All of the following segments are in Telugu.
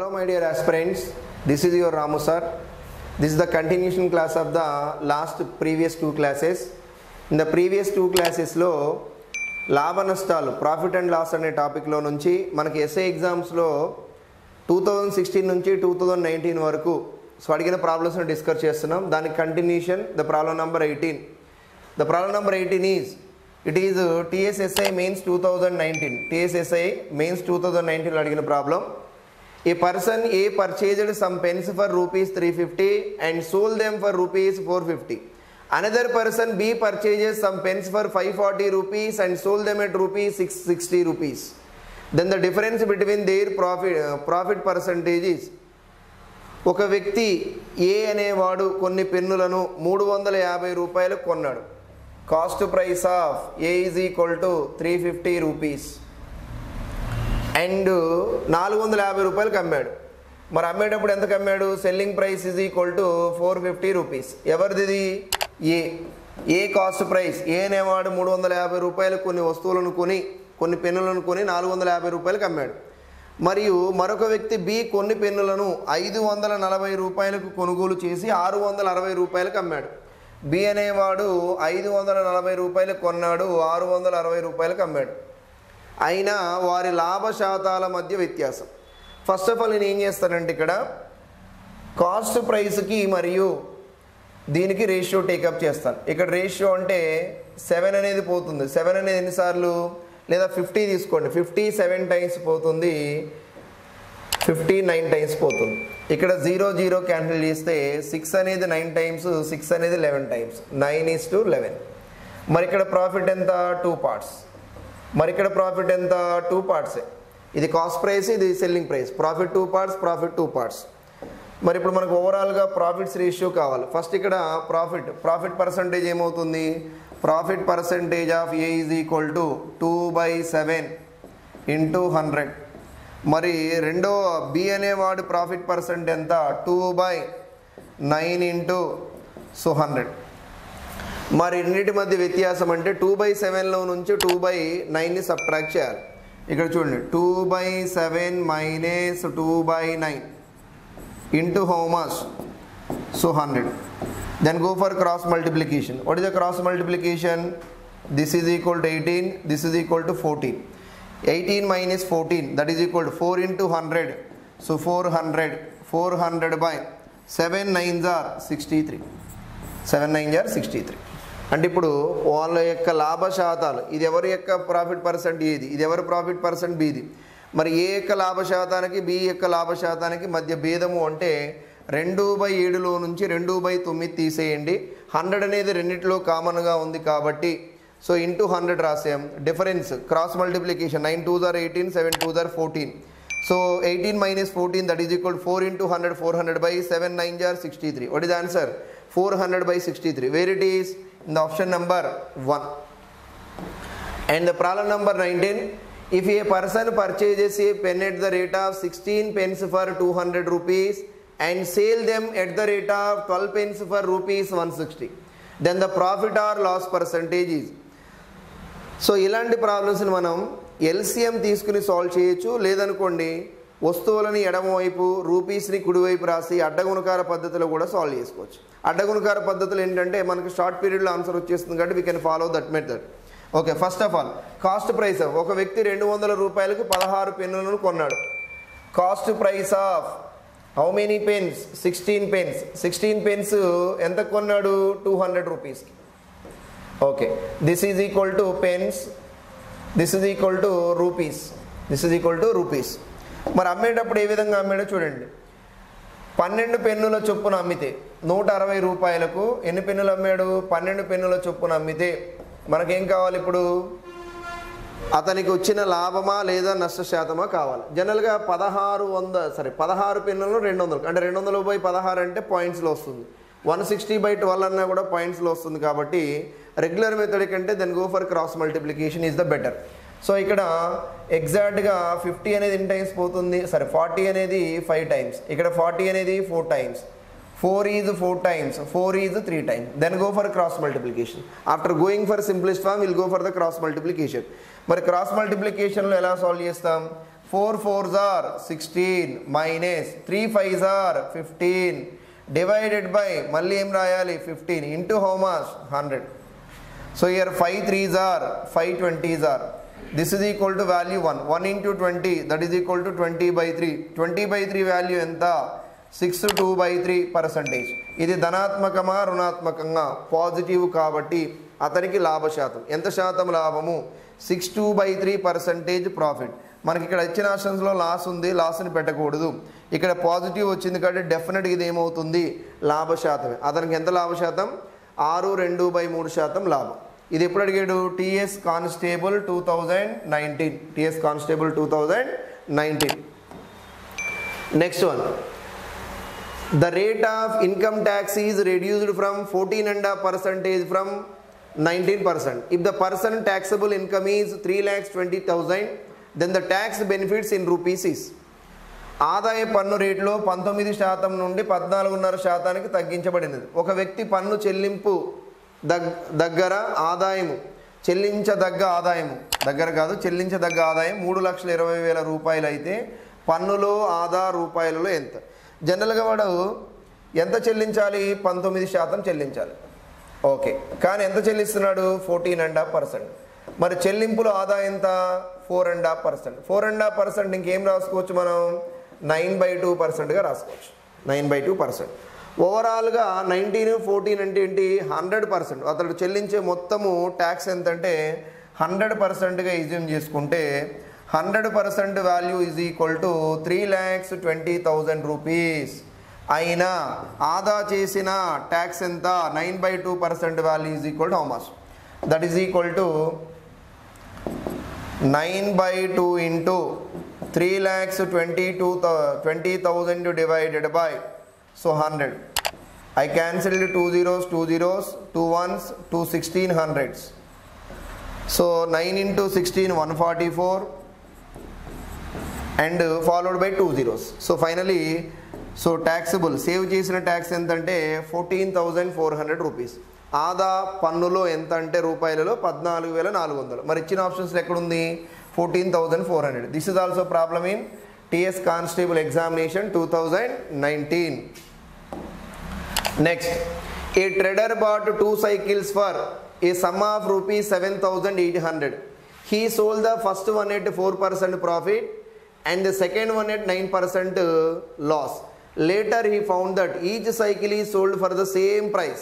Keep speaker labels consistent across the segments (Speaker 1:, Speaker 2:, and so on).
Speaker 1: Hello, my dear aspirants. This is your Ramu sir. This is the continuation class of the last previous two classes. In the previous two classes లో లాభ నష్టాలు ప్రాఫిట్ అండ్ లాస్ అనే టాపిక్లో నుంచి మనకి ఎస్ఏ ఎగ్జామ్స్లో టూ థౌజండ్ సిక్స్టీన్ నుంచి టూ థౌజండ్ నైన్టీన్ వరకు సో అడిగిన ప్రాబ్లమ్స్ని డిస్కస్ చేస్తున్నాం దానికి continuation the problem number eighteen the problem number eighteen is it is TSSI mains two thousand nineteen TSSI mains two thousand నైన్టీన్లో అడిగిన problem A person A purchased some pens for rupees three fifty and sold them for rupees four fifty another person B purchases some pens for five forty rupees and sold them at rupees six sixty rupees then the difference between their profit profit percentages ఒక వ్యక్తి ఏ అనేవాడు కొన్ని పెన్నులను మూడు వందల యాభై రూపాయలకు కొన్నాడు cost price of A is equal to three fifty rupees and నాలుగు వందల యాభై రూపాయలకు అమ్మాడు మరి అమ్మేటప్పుడు ఎంతకు అమ్మాడు selling price is equal to four fifty rupees ఎవరిది ఏ ఏ కాస్ట్ ప్రైస్ ఏ అనేవాడు మూడు వందల యాభై రూపాయలకు కొన్ని వస్తువులను కొని కొన్ని పెన్నులను కొని నాలుగు వందల యాభై రూపాయలకు అమ్మాడు మరియు మరొక వ్యక్తి బి కొన్ని పెన్నులను ఐదు వందల నలభై రూపాయలకు కొనుగోలు చేసి ఆరు వందల అరవై రూపాయలకు అమ్మాడు బి అనేవాడు ఐదు వందల నలభై రూపాయలకు కొన్నాడు ఆరు వందల అరవై రూపాయలకు అమ్మాడు అయినా వారి లాభ శాతాల మధ్య వ్యత్యాసం ఫస్ట్ ఆఫ్ ఆల్ నేను ఏం చేస్తానంటే ఇక్కడ కాస్ట్ ప్రైస్కి మరియు దీనికి రేషియో టేకప్ చేస్తాను ఇక్కడ రేషియో అంటే సెవెన్ అనేది పోతుంది సెవెన్ అనేది ఎన్నిసార్లు లేదా ఫిఫ్టీ తీసుకోండి ఫిఫ్టీ సెవెన్ టైమ్స్ పోతుంది ఫిఫ్టీ నైన్ టైమ్స్ పోతుంది ఇక్కడ జీరో జీరో క్యాన్సిల్ చేస్తే సిక్స్ అనేది నైన్ టైమ్స్ సిక్స్ అనేది eleven times nine is to eleven మరి ఇక్కడ ప్రాఫిట్ ఎంత టూ పార్ట్స్ మరి ఇక్కడ ప్రాఫిట్ ఎంత టూ పార్ట్సే ఇది కాస్ట్ ప్రైస్ ఇది selling price profit two parts profit two parts మరి ఇప్పుడు మనకు ఓవరాల్గా ప్రాఫిట్స్ రేషియో కావాలి ఫస్ట్ ఇక్కడ ప్రాఫిట్ ప్రాఫిట్ పర్సంటేజ్ ఏమవుతుంది profit percentage of A is equal to two by seven into hundred మరి రెండో బి అనేవాడు ప్రాఫిట్ పర్సెంట్ ఎంత two by nine into so hundred మరి రెండింటి మధ్య వ్యత్యాసం అంటే టూ బై సెవెన్లో నుంచి టూ బై నైన్ని సబ్ట్రాక్ట్ చేయాలి ఇక్కడ చూడండి two by seven minus two by nine into హోమాస్ so hundred then go for cross multiplication what is the cross multiplication this is equal to eighteen this is equal to fourteen eighteen minus fourteen that is equal to four into hundred so four hundred four hundred by seven nine జార్ సిక్స్టీ త్రీ సెవెన్ నైన్ జార్ సిక్స్టీ త్రీ అంటే ఇప్పుడు వాళ్ళ యొక్క లాభ శాతాలు ఇది ఎవరి యొక్క ప్రాఫిట్ పర్సెంట్ ఏది ఇది ఎవరి ప్రాఫిట్ పర్సెంట్ బీది మరి ఏ యొక్క లాభ శాతానికి బి యొక్క లాభ శాతానికి మధ్య భేదము అంటే రెండు బై ఏడులో నుంచి రెండు బై తొమ్మిది తీసేయండి హండ్రెడ్ అనేది రెండిట్లో కామన్గా ఉంది కాబట్టి సో ఇంటూ హండ్రెడ్ రాసాం difference cross multiplication nine two జార్ ఎయిటీన్ సెవెన్ టూ జార్ fourteen so eighteen minus fourteen that is equal four into hundred four hundred by seven nine జార్ sixty three what is answer four hundred by sixty three where it is in the option number one and the problem number nineteen if a person purchases a pen at the rate of sixteen pens for two hundred rupees and sale them at the rate of twelve pens for rupees one sixty then the profit or loss percentage is so ఇలాంటి ప్రాబ్లమ్స్ని మనం ఎల్సిఎం తీసుకుని సాల్వ్ చేయొచ్చు లేదనుకోండి వస్తువులని ఎడమవైపు రూపీస్ని కుడివైపు రాసి అడ్డగుణకార పద్ధతిలో కూడా సాల్వ్ చేసుకోవచ్చు అడ్డగుణకార పద్ధతులు ఏంటంటే మనకు షార్ట్ పీరియడ్లో ఆన్సర్ వచ్చేస్తుంది కాబట్టి we can follow that method okay first of all cost price ఒక వ్యక్తి రెండు వందల రూపాయలకు పదహారు పెన్నులను కొన్నాడు cost price of how many pens sixteen pens sixteen pens ఎంత కొన్నాడు టూ హండ్రెడ్ రూపీస్కి okay this is equal to pens this is equal to rupees this is equal to rupees మరి అమ్మేటప్పుడు ఏ విధంగా అమ్మాడో చూడండి పన్నెండు పెన్నుల చొప్పున అమ్మితే నూట అరవై రూపాయలకు ఎన్ని పెన్నులు అమ్మాడు పన్నెండు పెన్నుల చొప్పున అమ్మితే మనకేం కావాలి ఇప్పుడు అతనికి వచ్చిన లాభమా లేదా నష్ట శాతమా కావాలి జనరల్గా పదహారు వంద సరే పదహారు పెన్నులు రెండు వందలు అంటే రెండు వందలు బై పదహారు అంటే పాయింట్స్లో వస్తుంది వన్ సిక్స్టీ బై ట్వెల్వ్ అన్నా కూడా పాయింట్స్లో వస్తుంది కాబట్టి రెగ్యులర్ మెథడ్ కంటే then go for cross multiplication is the better so ఇక్కడ ఎగ్జాక్ట్గా ఫిఫ్టీ అనేది ఎన్ని టైమ్స్ పోతుంది సరే ఫార్టీ అనేది ఫైవ్ టైమ్స్ ఇక్కడ ఫార్టీ అనేది four times four is four times four is three times then go for cross multiplication after going for simplest form will go for the cross multiplication మరి క్రాస్ మల్టిప్లికేషన్లో ఎలా సాల్వ్ చేస్తాం four four jar sixteen minus three five జార్ ఫిఫ్టీన్ డివైడెడ్ బై మళ్ళీ ఏం రాయాలి fifteen into హోమాస్ hundred so here five threes are five twenties are this is equal to value one one into twenty that is equal to twenty by three twenty by three value ఎంత six two by three percentage ఇది ధనాత్మకమా రుణాత్మకంగా పాజిటివ్ కాబట్టి అతనికి లాభ శాతం ఎంత శాతం లాభము six two by three percentage profit మనకి ఇక్కడ ఇచ్చిన ఆప్షన్స్లో లాస్ ఉంది లాస్ని పెట్టకూడదు ఇక్కడ పాజిటివ్ వచ్చింది కాబట్టి డెఫినెట్గా ఇది ఏమవుతుంది లాభ శాతమే అతనికి ఎంత లాభ శాతం ఆరు రెండు బై మూడు శాతం లాభం ఇది ఎప్పుడు అడిగాడు TS constable two thousand nineteen TS constable two thousand nineteen next one the rate of income tax is reduced from 14 and a percentage from 19 percent if the person taxable income is 3 lakhs 20000 then the tax benefits in rupees is ఆదాయ పన్ను రేట్లో పంతొమ్మిది శాతం నుండి పద్నాలుగున్నర శాతానికి తగ్గించబడినది ఒక వ్యక్తి పన్ను చెల్లింపు దగ్ దగ్గర ఆదాయము చెల్లించదగ్గ ఆదాయము దగ్గర కాదు చెల్లించదగ్గ ఆదాయం మూడు లక్షల ఇరవై వేల రూపాయలు అయితే పన్నులో ఆదా రూపాయలలో ఎంత జనరల్గా వాడు ఎంత చెల్లించాలి పంతొమ్మిది శాతం చెల్లించాలి ఓకే కానీ ఎంత చెల్లిస్తున్నాడు ఫోర్టీన్ అండ్ హాఫ్ పర్సెంట్ మరి చెల్లింపులు ఆదా ఎంత four and half percent four and half percent ఇంకేం రాసుకోవచ్చు మనం నైన్ బై టూ పర్సెంట్గా రాసుకోవచ్చు నైన్ బై టూ పర్సెంట్ ఓవరాల్గా నైన్టీన్ ఫోర్టీన్ అంటే ఏంటి హండ్రెడ్ పర్సెంట్ అతడు చెల్లించే మొత్తము ట్యాక్స్ ఎంతంటే హండ్రెడ్ పర్సెంట్గా ఇజ్యూమ్ చేసుకుంటే hundred percent value is equal to three lakhs twenty thousand rupees అయినా ఆదా చేసిన ట్యాక్స్ ఎంత nine by two percent value is equal to how much that is equal to nine by two into three lakhs twenty two twenty thousand divided by so hundred I cancelled two zeros two zeros two ones two sixteen hundreds so nine into sixteen one forty four and followed by two zeros so finally so taxable save చేసిన ట్యాక్స్ ఎంతంటే fourteen thousand four hundred rupees ఆదా పన్నులో ఎంత అంటే రూపాయలలో పద్నాలుగు వేల నాలుగు వందలు మరి ఇచ్చిన ఆప్షన్స్ ఎక్కడుంది fourteen thousand four hundred this is also problem in TS constable examination two thousand nineteen next a trader bought two cycles for a sum of rupees seven thousand eight hundred he sold the first one at four percent profit and the second one at nine percent loss later he found that each cycle he sold for the same price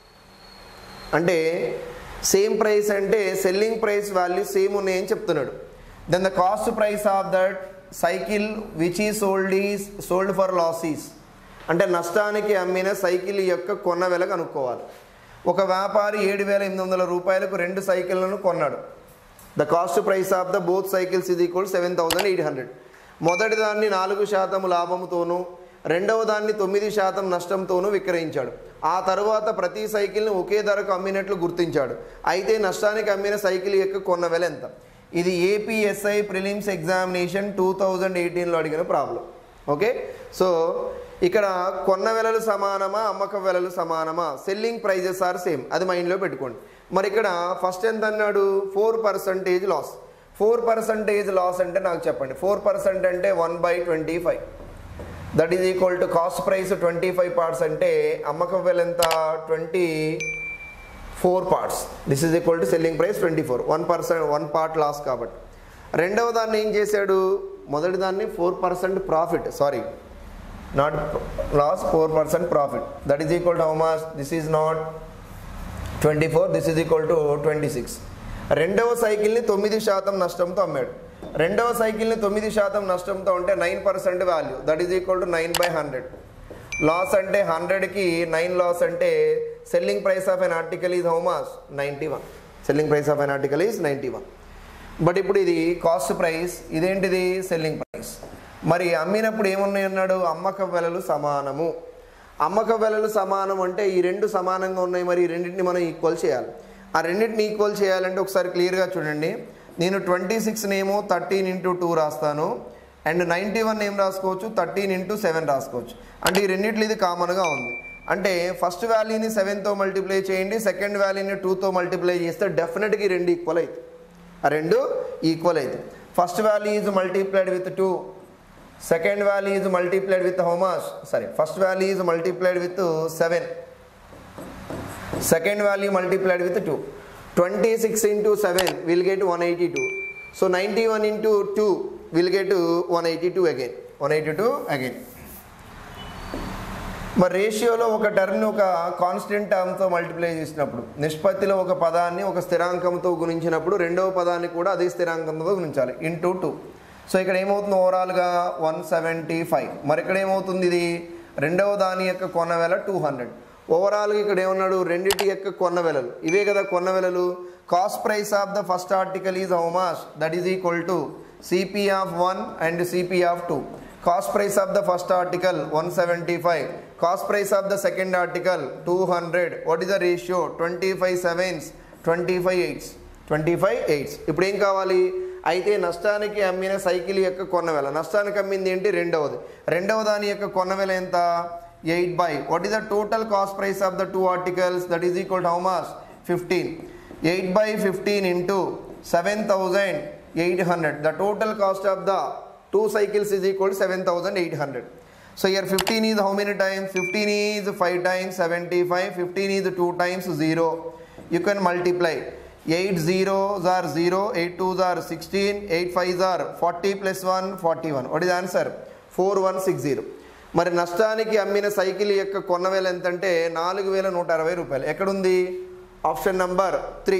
Speaker 1: అంటే సేమ్ ప్రైస్ అంటే సెల్లింగ్ ప్రైస్ వాల్యూ సేమ్ ఉన్నాయని చెప్తున్నాడు then the cost price of that cycle which he sold is sold for losses అంటే నష్టానికి అమ్మిన సైకిల్ యొక్క కొన్న వెల కనుక్కోవాలి ఒక వ్యాపారి ఏడు వేల ఎనిమిది వందల రూపాయలకు రెండు సైకిళ్లను కొన్నాడు the cost price of the both cycles ఇది equal seven thousand eight hundred మొదటి దాన్ని నాలుగు శాతం లాభంతోనూ రెండవ దాన్ని తొమ్మిది శాతం నష్టంతోనూ విక్రయించాడు ఆ తరువాత ప్రతి సైకిల్ని ఒకే ధరకు అమ్మినట్లు గుర్తించాడు అయితే నష్టానికి అమ్మిన సైకిల్ యొక్క కొన్న వెల ఎంత ఇది APSI prelims examination two thousand ఎయిటీన్లో అడిగిన ప్రాబ్లం ఓకే సో ఇక్కడ కొన్న వెలలు సమానమా అమ్మక వెలలు సమానమా సెల్లింగ్ ప్రైజెస్ ఆర్ సేమ్ అది మైండ్లో పెట్టుకోండి మరి ఇక్కడ ఫస్ట్ ఎంత అన్నాడు four percentage loss four percentage loss అంటే నాకు చెప్పండి ఫోర్ పర్సెంట్ అంటే one by twenty five that is equal to cost price twenty five parts అంటే అమ్మకం వెల ఎంత twenty four parts this is equal to selling price twenty four one percent one part loss కాబట్టి రెండవ దాన్ని ఏం చేశాడు మొదటి దాన్ని four percent profit sorry not loss four percent profit that is equal to how much this is not twenty four this is equal to twenty six రెండవ సైకిల్ని తొమ్మిది శాతం నష్టంతో అమ్మాడు రెండవ సైకిల్ని తొమ్మిది శాతం నష్టంతో ఉంటే nine percent value that is equal to nine by hundred loss అంటే హండ్రెడ్కి నైన్ లాస్ అంటే selling price of an article is how much ninety one selling price of an article is ninety one but ఇప్పుడు ఇది కాస్ట్ ప్రైస్ ఇదేంటిది సెల్లింగ్ ప్రైస్ మరి అమ్మినప్పుడు ఏమున్నాయి అన్నాడు అమ్మక వెలలు సమానము అమ్మక వెలలు సమానం అంటే ఈ రెండు సమానంగా ఉన్నాయి మరి ఈ రెండింటిని మనం ఈక్వల్ చేయాలి ఆ రెండింటిని ఈక్వల్ చేయాలంటే ఒకసారి క్లియర్గా చూడండి నేను ట్వంటీ సిక్స్ని ఏమో థర్టీన్ ఇంటూ టూ రాస్తాను అండ్ నైంటీ వన్ ఏం రాసుకోవచ్చు థర్టీన్ ఇంటూ సెవెన్ రాసుకోవచ్చు అంటే ఈ రెండిట్లో ఇది కామన్గా ఉంది అంటే ఫస్ట్ వాల్యూని సెవెన్తో మల్టిప్లై చేయండి సెకండ్ వాల్యూని టూతో మల్టిప్లై చేస్తే డెఫినెట్గా ఈ రెండు ఈక్వల్ అవుతాయి ఆ రెండు ఈక్వల్ అవుతాయి first value is multiplied with two second value is multiplied with how much sorry first value is multiplied with seven second value multiplied with 2 26 into 7 will get 182 so 91 into 2 will get 182 again 182 again మరి రేషియోలో ఒక టర్మ్ని ఒక కాన్స్టెంట్ టర్మ్తో మల్టిప్లై చేసినప్పుడు నిష్పత్తిలో ఒక పదాన్ని ఒక స్థిరాంకంతో గుణించినప్పుడు రెండవ పదాన్ని కూడా అదే స్థిరాంకంతో గుణించాలి ఇంటూ టూ సో ఇక్కడ ఏమవుతుంది ఓవరాల్గా వన్ సెవెంటీ ఫైవ్ మరి ఇక్కడ ఏమవుతుంది ఇది రెండవ దాని యొక్క కొన్న వెల టూ హండ్రెడ్ ఓవరాల్గా ఇక్కడ ఏమన్నాడు రెండిటి యొక్క కొన్న వెలలు ఇవే కదా కొన్న వెలలు cost price of the first article is how much that is equal to CP of one and CP of two cost price of the first article one seventy five cost price of the second article two hundred what is the ratio twenty five sevens twenty five eights twenty five eights ఇప్పుడు ఏం కావాలి అయితే నష్టానికి అమ్మిన సైకిల్ యొక్క కొన్నవేల నష్టానికి అమ్మింది ఏంటి రెండవది రెండవ దాని యొక్క కొన్నవేల ఎంత eight by what is the total cost price of the two articles that is equal to how much fifteen eight by fifteen into seven thousand eight hundred the total cost of the two cycles is equal to 7800 so here 15 is how many times 15 is 5 times 75 15 is 2 times 0 you can multiply 8 zeros are 0 8 twos are 16 8 fives are 40 plus 1 41 what is the answer 4160 మరి నష్టానికి అమ్మిన సైకిల్ యొక్క కొన్న వేల ఎంతంటే నాలుగు వేల నూట అరవై రూపాయలు ఎక్కడుంది option number three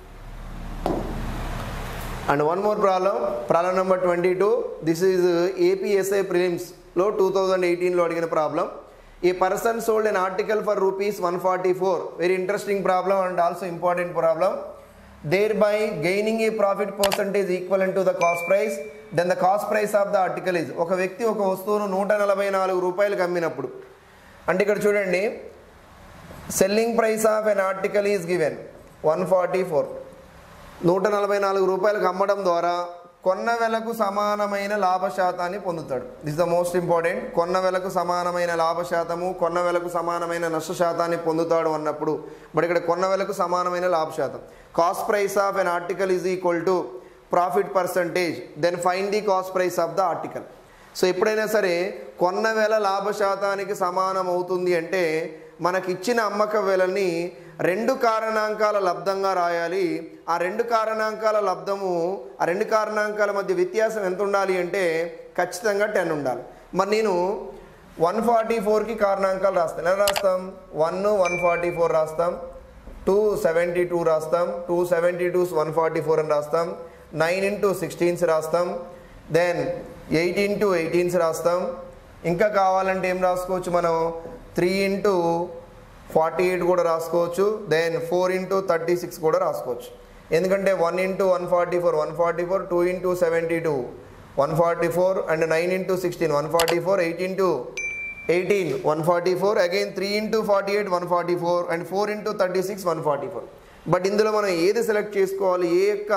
Speaker 1: and one more problem problem number twenty two this is APSI ప్రిలిమ్స్లో టూ థౌజండ్ ఎయిటీన్లో అడిగిన ప్రాబ్లం ఈ person sold an article for rupees one forty four very interesting problem and also important problem there by gaining a profit percentage equal to the cost price then the cost price of the article is ఒక వ్యక్తి ఒక వస్తువును నూట నలభై నాలుగు రూపాయలకు అమ్మినప్పుడు అంటే ఇక్కడ చూడండి selling price of an article is given one forty four నూట నలభై నాలుగు రూపాయలకు అమ్మడం ద్వారా కొన్న వెలకు సమానమైన లాభ శాతాన్ని పొందుతాడు దిస్ ద మోస్ట్ ఇంపార్టెంట్ కొన్న వెలకు సమానమైన లాభ శాతము కొన్న వెలకు సమానమైన నష్ట శాతాన్ని పొందుతాడు అన్నప్పుడు బట్ ఇక్కడ కొన్న వెలకు సమానమైన లాభ శాతం cost price of an article is equal to profit percentage then find the cost price of the article so ఎప్పుడైనా సరే కొన్న వేల లాభ శాతానికి సమానం అవుతుంది అంటే మనకిచ్చిన అమ్మక వేలని రెండు కారణాంకాల లబ్ధంగా రాయాలి ఆ రెండు కారణాంకాల లబ్ధము ఆ రెండు కారణాంకాల మధ్య వ్యత్యాసం ఎంత ఉండాలి అంటే ఖచ్చితంగా టెన్ ఉండాలి మరి నేను వన్ ఫార్టీ ఫోర్కి కారణాంకాలు రాస్తాను ఎలా రాస్తాం వన్ వన్ ఫార్టీ ఫోర్ రాస్తాం టూ సెవెంటీ టూ రాస్తాం two seventy two one forty four అని రాస్తాం నైన్ ఇంటూ సిక్స్టీన్స్ రాస్తాం దెన్ ఎయిట్ ఇంటూ ఎయిటీన్స్ రాస్తాం ఇంకా కావాలంటే ఏం రాసుకోవచ్చు మనం త్రీ ఇంటూ ఫార్టీ ఎయిట్ కూడా రాసుకోవచ్చు then four into thirty six కూడా రాసుకోవచ్చు ఎందుకంటే one into one forty four one forty four two into seventy two one forty four and nine into sixteen one forty four eight into eighteen one forty four again three into forty eight one forty four and four into thirty six one forty four but ఇందులో మనం ఏది సెలెక్ట్ చేసుకోవాలి ఏ యొక్క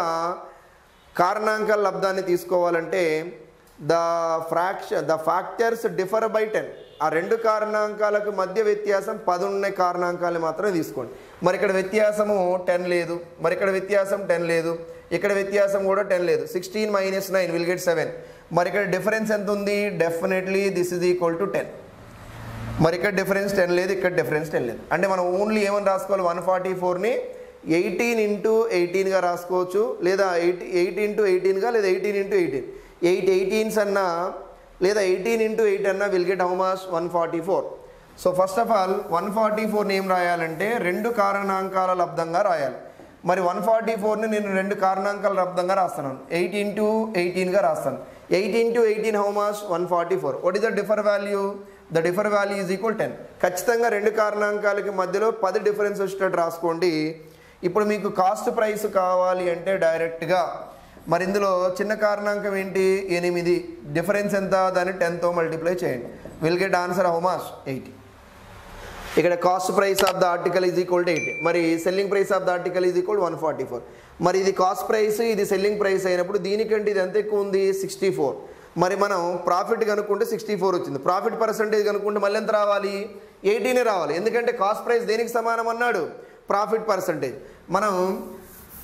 Speaker 1: కారణాంకాల లబ్ధాన్ని తీసుకోవాలంటే the fraction the factors differ by ten ఆ రెండు కారణాంకాలకు మధ్య వ్యత్యాసం పదున్న కారణాంకాలు మాత్రమే తీసుకోండి మరి ఇక్కడ వ్యత్యాసము టెన్ లేదు మరి ఇక్కడ వ్యత్యాసం టెన్ లేదు ఇక్కడ వ్యత్యాసం కూడా టెన్ లేదు sixteen minus nine will get seven మరి ఇక్కడ డిఫరెన్స్ ఎంత ఉంది definitely this is equal to ten మరి ఇక్కడ డిఫరెన్స్ టెన్ లేదు ఇక్కడ డిఫరెన్స్ టెన్ లేదు అంటే మనం ఓన్లీ ఏమని రాసుకోవాలి వన్ ఫార్టీ ఫోర్ని ఎయిటీన్ ఇంటూ ఎయిటీన్గా రాసుకోవచ్చు లేదా ఎయిట్ ఎయిట్ ఇంటూ ఎయిటీన్గా లేదా eighteen into eighteen eight eighteens అన్నా లేదా ఎయిటీన్ ఇంటూ ఎయిట్ అన్నా will get how much one forty four so first of all one forty ఫోర్ని ఏం రాయాలంటే రెండు కారణాంకాల లబ్ధంగా రాయాలి మరి వన్ ఫార్టీ ఫోర్ని నేను రెండు కారణాంకాల లబ్ధంగా రాస్తున్నాను ఎయిట్ ఇంటూ ఎయిటీన్గా రాస్తాను eight into eighteen how much one forty four what is the differ value the differ value is equal ten ఖచ్చితంగా రెండు కారణాంకాలకి మధ్యలో పది డిఫరెన్స్ వచ్చేటట్టు రాసుకోండి ఇప్పుడు మీకు కాస్ట్ ప్రైస్ కావాలి అంటే డైరెక్ట్గా మరి ఇందులో చిన్న కారణాంకం ఏంటి ఎనిమిది డిఫరెన్స్ ఎంత దాన్ని టెన్తో మల్టిప్లై చేయండి will get answer how much eighty ఇక్కడ cost price of the article is equal to eighty మరి selling price of the article is equal one forty four మరి ఇది కాస్ట్ ప్రైస్ ఇది సెల్లింగ్ ప్రైస్ అయినప్పుడు దీనికంటే ఇది ఎంత ఎక్కువ ఉంది సిక్స్టీ ఫోర్ మరి మనం ప్రాఫిట్ కనుక్కుంటే సిక్స్టీ ఫోర్ వచ్చింది ప్రాఫిట్ పర్సంటేజ్ కనుక్కుంటే మళ్ళీ ఎంత రావాలి ఎయిటీనే రావాలి ఎందుకంటే కాస్ట్ ప్రైస్ దేనికి సమానం అన్నాడు ప్రాఫిట్ పర్సంటేజ్ మనం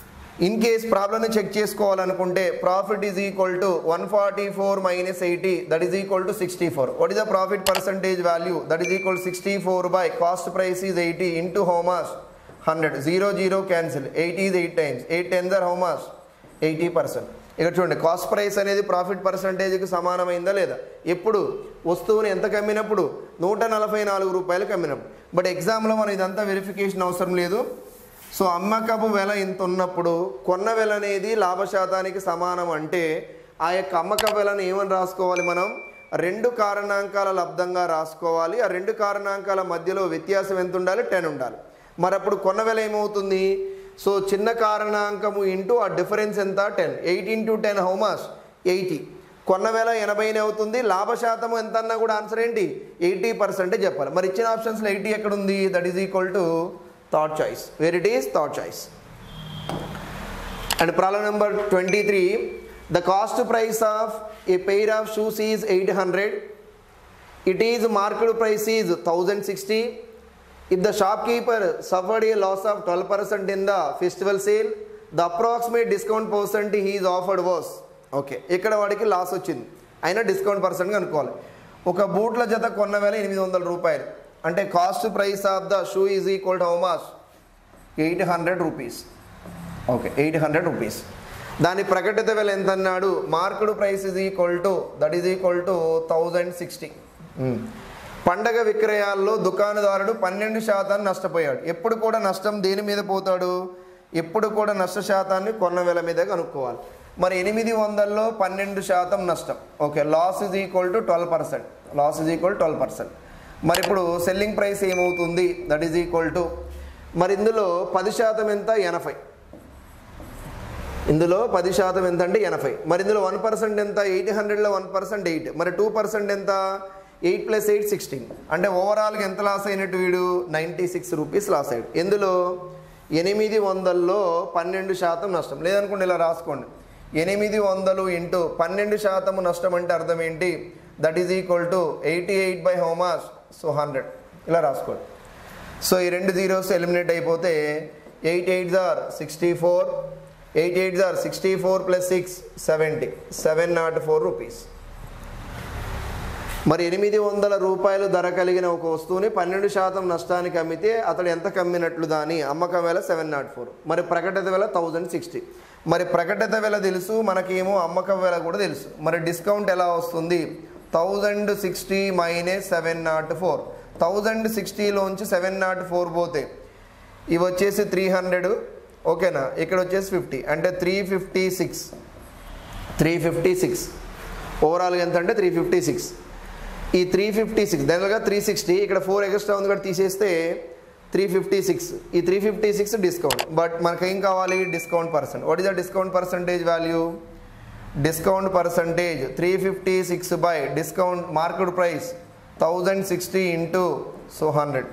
Speaker 1: ఇన్ కేస్ ప్రాబ్లమ్ని చెక్ చేసుకోవాలనుకుంటే profit is equal to one forty four minus eighty that is equal to sixty four what is the profit percentage value that is equal sixty four by cost price is eighty into హోమాస్ hundred zero zero cancel eighty is eight times eight tens are how much eighty percent ఇక్కడ చూడండి కాస్ట్ ప్రైస్ అనేది ప్రాఫిట్ పర్సంటేజ్కి సమానమైందా లేదా ఎప్పుడు వస్తువుని ఎంత కమ్మినప్పుడు నూట నలభై నాలుగు రూపాయలు కమ్మినప్పుడు బట్ ఎగ్జామ్లో మనం ఇదంతా వెరిఫికేషన్ అవసరం లేదు సో అమ్మకపు వెల ఇంత ఉన్నప్పుడు కొన్న వెల అనేది లాభశాతానికి సమానం అంటే ఆ యొక్క అమ్మక వెలను ఏమని రాసుకోవాలి మనం రెండు కారణాంకాల లబ్ధంగా రాసుకోవాలి ఆ రెండు కారణాంకాల మధ్యలో వ్యత్యాసం ఎంత ఉండాలి టెన్ ఉండాలి మరి అప్పుడు కొన్న వెల ఏమవుతుంది సో చిన్న కారణాంకము ఇంటూ ఆ డిఫరెన్స్ ఎంత ten eight into ten how much eighty కొన్న వేల ఎనభైనే అవుతుంది లాభశాతము ఎంత అన్నా కూడా ఆన్సర్ ఏంటి ఎయిటీ పర్సెంటే చెప్పాలి మరి ఇచ్చిన ఆప్షన్స్లో ఎయిటీ ఎక్కడ ఉంది that is equal to that choice where it is that choice and problem number twenty three the cost price of a pair of shoes is eight hundred it is market price is thousand sixty if the shopkeeper suffered a loss of twelve percent in the festival sale the approximate discount percent he is offered was okay ఇక్కడ వాడికి లాస్ వచ్చింది అయినా డిస్కౌంట్ పర్సెంట్ కనుక్కోవాలి ఒక బూట్ల జత కొన్న వేల ఎనిమిది వందల రూపాయలు అంటే cost price of the shoe is equal to how much eight hundred rupees okay eight hundred rupees దాని ప్రకటిత వెల ఎంత అన్నాడు market price is equal to that is equal to thousand sixty పండగ విక్రయాల్లో దుకాణదారుడు పన్నెండు శాతాన్ని నష్టపోయాడు ఎప్పుడు కూడా నష్టం దేని మీద పోతాడు ఎప్పుడు కూడా నష్ట శాతాన్ని కొన్న వెల మీద కనుక్కోవాలి మరి ఎనిమిది వందల్లో పన్నెండు శాతం నష్టం okay loss is equal to twelve percent loss is equal twelve percent మరి ఇప్పుడు సెల్లింగ్ ప్రైస్ ఏమవుతుంది దట్ ఈజ్ ఈక్వల్ టు మరి ఇందులో పది శాతం ఎంత ఎనభై ఇందులో పది శాతం ఎంత అంటే ఎనభై మరి ఇందులో వన్ పర్సెంట్ ఎంత ఎయిట్ హండ్రెడ్లో వన్ పర్సెంట్ ఎయిట్ మరి టూ పర్సెంట్ ఎంత ఎయిట్ ప్లస్ ఎయిట్ సిక్స్టీన్ అంటే ఓవరాల్గా ఎంత లాస్ అయినట్టు వీడు నైంటీ సిక్స్ రూపీస్ లాస్ అయ్యాడు ఎందులో ఎనిమిది వందల్లో పన్నెండు శాతం నష్టం లేదనుకోండి ఇలా రాసుకోండి ఎనిమిది వందలు ఇంటూ పన్నెండు శాతం నష్టం అంటే అర్థం ఏంటి that is equal to eighty eight by how much so hundred ఇలా రాసుకోండి సో ఈ రెండు జీరోస్ ఎలిమినేట్ అయిపోతే eight eight are sixty four eight eight are sixty four plus six seventy seven nought four rupees మరి ఎనిమిది వందల రూపాయలు ధర కలిగిన ఒక వస్తువుని పన్నెండు శాతం నష్టానికి అమ్మితే అతడు ఎంత కమ్మినట్లు దాని అమ్మకం వేల సెవెన్ నాట్ ఫోర్ మరి ప్రకటిత వేల థౌజండ్ సిక్స్టీ మరి ప్రకటిత వేల తెలుసు మనకేమో అమ్మకం వేల కూడా తెలుసు మరి డిస్కౌంట్ ఎలా వస్తుంది thousand sixty minus seven nought four thousand సిక్స్టీలోంచి సెవెన్ నాట్ ఫోర్ పోతే ఇవి వచ్చేసి త్రీ హండ్రెడ్ ఓకేనా ఇక్కడ వచ్చేసి ఫిఫ్టీ అంటే three fifty six three fifty six ఓవరాల్గా ఎంత అంటే త్రీ ఫిఫ్టీ సిక్స్ ఈ త్రీ ఫిఫ్టీ సిక్స్ దానిగా త్రీ సిక్స్టీ ఇక్కడ ఫోర్ ఎక్స్ట్రా ఉంది కూడా తీసేస్తే త్రీ ఫిఫ్టీ సిక్స్ ఈ three fifty six discount but మనకి ఏం కావాలి discount percent what is the discount percentage value discount percentage three fifty six by discount market price thousand sixty into so hundred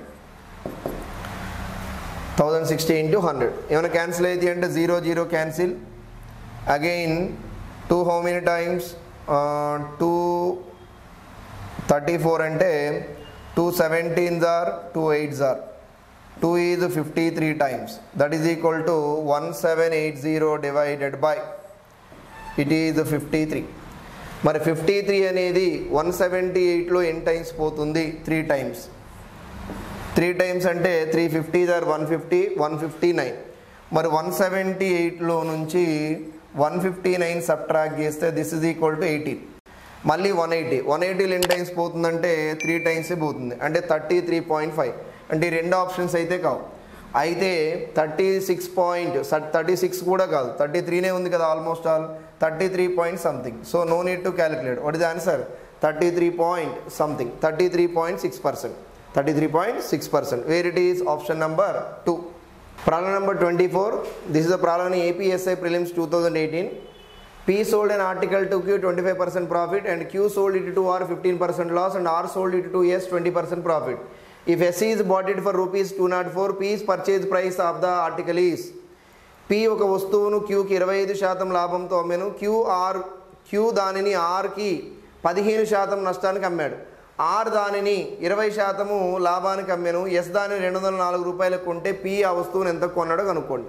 Speaker 1: thousand sixty into hundred ఏమైనా క్యాన్సిల్ అయితే అంటే zero zero cancel again two how many times two thirty four అంటే two seventeens or two eights or two is fifty three times that is equal to one seven eight zero divided by it is fifty three మరి ఫిఫ్టీ త్రీ అనేది వన్ సెవెంటీ ఎయిట్లో ఎన్ని టైమ్స్ పోతుంది త్రీ టైమ్స్ త్రీ టైమ్స్ అంటే three fifty or one fifty one fifty nine మరి వన్ సెవెంటీ ఎయిట్లో నుంచి వన్ ఫిఫ్టీ నైన్ సబ్ట్రాక్ట్ చేస్తే this is equal to eighteen మళ్ళీ వన్ ఎయిటీ వన్ ఎయిటీలో ఎన్ని టైమ్స్ పోతుందంటే త్రీ టైమ్సే పోతుంది అంటే థర్టీ త్రీ పాయింట్ ఫైవ్ అంటే ఈ రెండు ఆప్షన్స్ అయితే కావు అయితే thirty six point thirty six కూడా కాదు థర్టీ త్రీనే ఉంది కదా almost all thirty three point something so no need to calculate what is answer thirty three point something thirty three point six percent thirty three point six percent where it is option number two problem number twenty four this is the problem APSI prelims two thousand eighteen P sold an article to Q 25% profit and Q sold it to R 15% loss and R sold it to S 20% profit. If SC is bought it for rupees 204, P's purchase price of the article is P ఒక వస్తువును క్యూకి ఇరవై ఐదు శాతం లాభంతో అమ్మాను క్యూఆర్ క్యూ దానిని ఆర్కి పదిహేను శాతం నష్టానికి అమ్మాడు ఆర్ దానిని ఇరవై శాతము లాభానికి అమ్మాను ఎస్ దానిని రెండు వందల నాలుగు రూపాయలకు కొంటే పి ఆ వస్తువును ఎంత కొన్నాడో కనుక్కోండి